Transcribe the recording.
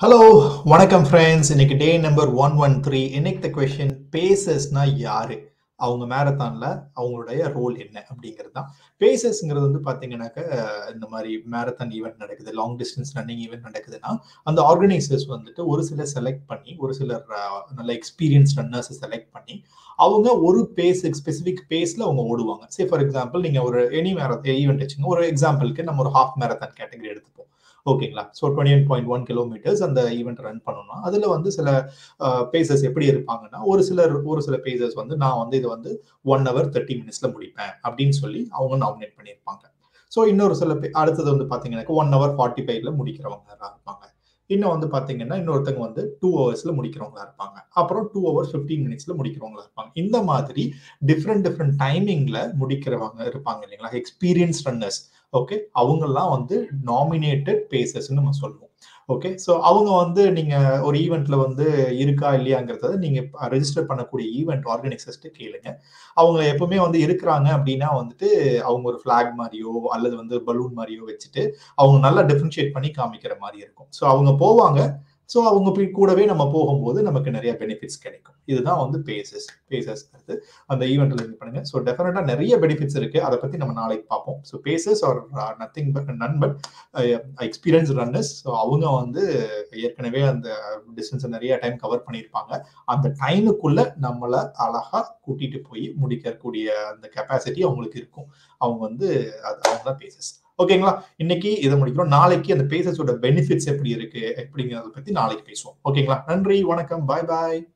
hello வணக்கம் friends இன்னைக்கு day number one one three இன்னைக்கு த கொஷின் பேசஸ்னா யாரு அவங்க மேரத்தான்ல அவங்களுடைய ரோல் என்ன அப்படிங்கிறது தான் பேசஸ்ங்கிறது வந்து பார்த்தீங்கன்னாக்க இந்த மாதிரி மேரத்தான் ஈவெண்ட் நடக்குது லாங் டிஸ்டன்ஸ் ரன்னிங் ஈவெண்ட் நடக்குதுன்னா அந்த ஆர்கனைசர்ஸ் வந்துட்டு ஒரு சிலர் செலக்ட் பண்ணி ஒரு சிலர் அஹ், நல்ல எக்ஸ்பீரியன்ஸ் ரன்னர்ஸை செலக்ட் பண்ணி அவங்க ஒரு பேஸ் ஸ்பெசிஃபிக் பேஸ்ல அவங்க ஓடுவாங்க சே ஃபார் எக்ஸாம்பிள் நீங்க ஒரு எனி மேரத்தான் ஈவெண்ட் வச்சுங்க ஒரு எக்ஸாம்பிளுக்கு நம்ம ஒரு ஹாஃப் மேரத்தான் கேட்டகரி எடுத்துப்போம் ஓகேங்களா so twenty one point one kilometres அந்த ஈவெண்ட் ரன் பண்ணணும்னா அதில் வந்து சில பேசஸ் எப்படி இருப்பாங்கன்னா ஒரு சிலர் ஒரு சில பேசஸ் வந்து நான் வந்து இது வந்து ஒன் ஹவர் தேர்ட்டி மினிட்ஸ்ல முடிப்பேன் அப்படின்னு சொல்லி அவங்க நாமினேட் பண்ணியிருப்பாங்க ஸோ இன்னொரு சில பே அடுத்தது வந்து பார்த்தீங்கன்னாக்க ஒன் ஹவர் ஃபார்ட்டி ஃபைவ்ல முடிக்கிறவங்க இருப்பாங்க இன்னும் வந்து பார்த்தீங்கன்னா இன்னொருத்தங்க வந்து டூ ஹவர்ஸ்ல முடிக்கிறவங்களா இருப்பாங்க அப்புறம் டூ ஹவர்ஸ் ஃபிஃப்டீன் மினிட்ஸ்ல முடிக்கிறவங்களா இருப்பாங்க இந்த மாதிரி டிஃப்ரெண்ட் டிஃப்ரெண்ட் டைமிங்ல முடிக்கிறவங்க இருப்பாங்க இல்லைங்களா எக்ஸ்பீரியன்ஸ் ரன்னர்ஸ் ஓகே அவங்கெல்லாம் வந்து நாமினேட்டட் பேசஸ்ன்னு நம்ம சொல்லுவோம் ஓகே ஸோ அவங்க வந்து நீங்க ஒரு ஈவெண்ட்ல வந்து இருக்கா இல்லையாங்கிறத நீங்க ரெஜிஸ்டர் பண்ணக்கூடிய ஈவெண்ட் ஆர்கனைசர்ஸ்ட்டு கேளுங்க அவங்க எப்பவுமே வந்து இருக்கிறாங்க அப்படின்னா வந்துட்டு அவங்க ஒரு ஃபிளாக் மாதிரியோ அல்லது வந்து பலூன் மாதிரியோ வச்சுட்டு அவங்க நல்லா டிஃபரன்ஷியேட் பண்ணி காமிக்கிற மாதிரி இருக்கும் ஸோ அவங்க போவாங்க ஸோ அவங்க போய் கூடவே நம்ம போகும்போது நமக்கு நிறைய பெனிஃபிட்ஸ் கிடைக்கும் இதுதான் வந்து பேசஸ் பேசஸ் அந்த ஈவெண்ட்ல இது பண்ணுங்க ஸோ டெஃபினட்டா நிறைய பெனிஃபிட்ஸ் இருக்கு அதை பத்தி நம்ம நாளைக்கு பார்ப்போம் so pacers are nothing but none but experience runners so அவங்க வந்து ஏற்கனவே அந்த டிஸ்டன்ஸை நிறைய டைம் கவர் பண்ணியிருப்பாங்க அந்த டைமுக்குள்ள நம்மளை அழகா கூட்டிட்டு போய் முடிக்கக்கூடிய அந்த கெப்பாசிட்டி அவங்களுக்கு இருக்கும் அவங்க வந்து அது அவங்க தான் பேசஸ் ஓகேங்களா இன்னைக்கு இதை முடிக்கிறோம் நாளைக்கு அந்த பேசஸோட பெனிஃபிட்ஸ் எப்படி இருக்கு எப்படிங்கிறத பத்தி நாளைக்கு பேசுவோம் ஓகேங்களா நன்றி வணக்கம் பாய் பாய்